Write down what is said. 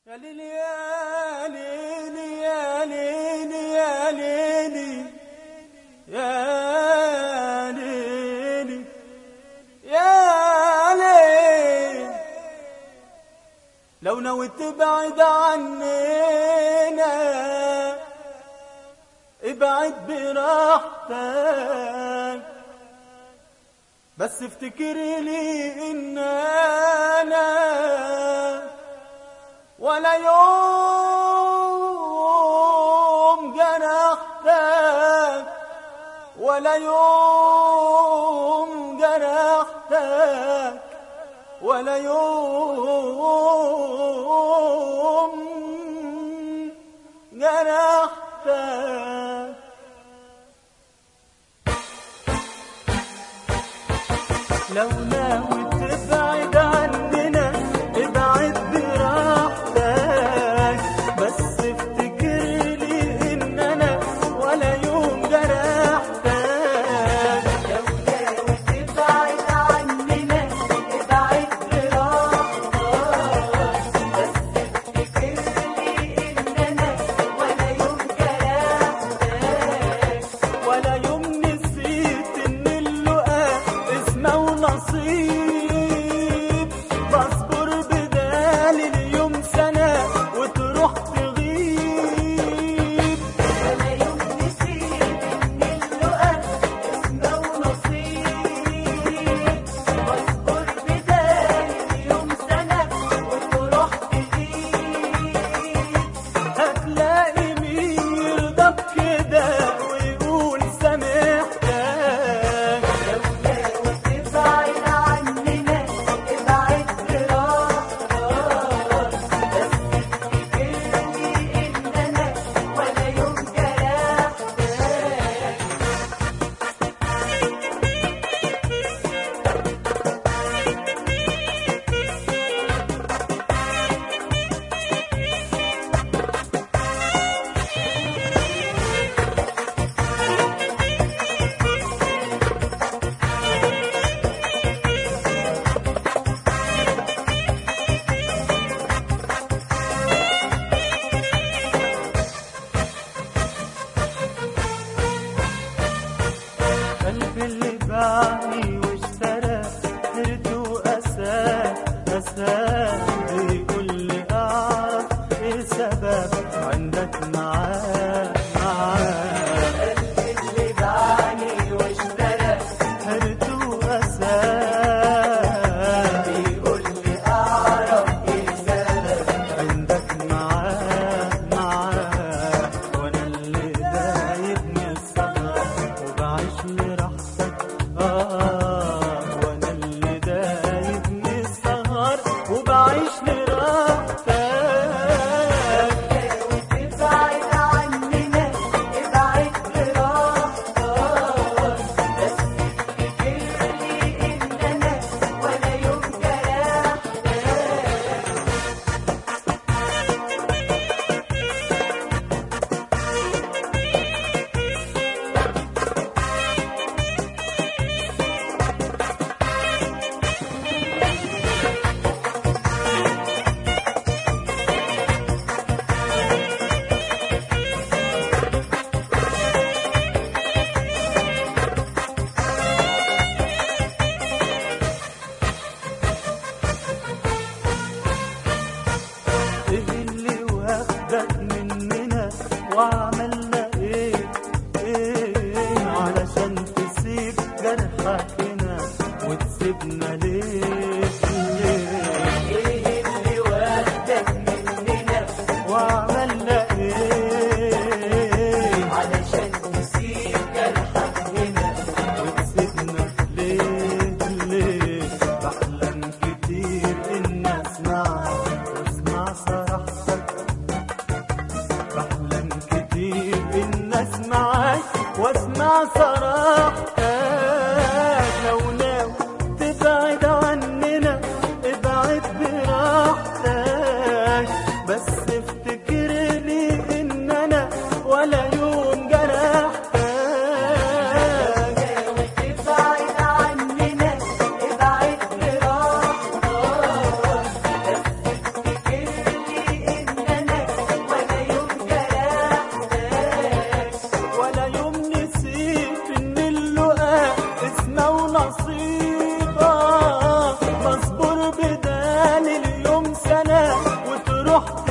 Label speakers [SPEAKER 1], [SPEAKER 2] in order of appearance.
[SPEAKER 1] يا ليلي يا ليلي يا ليلي يا ليلي يا ليلي يا ليلي لو نويت تبعد عننا ابعد براحتك بس افتكر لي ان انا ولا يوم جرحتك ولا يوم جرحتك ولا يوم جرحتك لو ناوي تبعد عننا ابعد براحتك بس افتكر لي ان انا ولا يوم جرحتك
[SPEAKER 2] لو ناوي تبعد عننا ابعد براحتك بس افتكر لي ان انا ولا يوم جرحتك
[SPEAKER 1] ولا يوم نسيت ان اللقاء اسمه ونصيب بصبر بدال اليوم سنة وتروح تغيب
[SPEAKER 2] ولا يوم نسيت ان اللقاء اسمه ونصيب واصبر بدال اليوم سنة وتروح تغيب
[SPEAKER 1] هتلاقي مين يرضى بكده ويقول سامحتك
[SPEAKER 2] لو ناوي تبعد عننا ابعد براحتك بس افتكر لي ان انا ولا يوم جرحتك
[SPEAKER 1] قلبي اللي باعني واشترى هرت وأساه أساه بيقول لي أعرف إيه سبب عندك معاه معاه
[SPEAKER 2] اللي باعني واشترى
[SPEAKER 1] هرت وأساه
[SPEAKER 2] بيقول لي اعرف ايه سبب
[SPEAKER 1] عندك معاه معاه وانا اللي دايبني السهر وبعيش لراحتك اه وانا اللي دايبني السهر وبعيش لراحتك
[SPEAKER 2] ناوي تبعد عننا ابعد براحتك بس افتكر لي ان انا ولا يوم جرحتك
[SPEAKER 1] رحت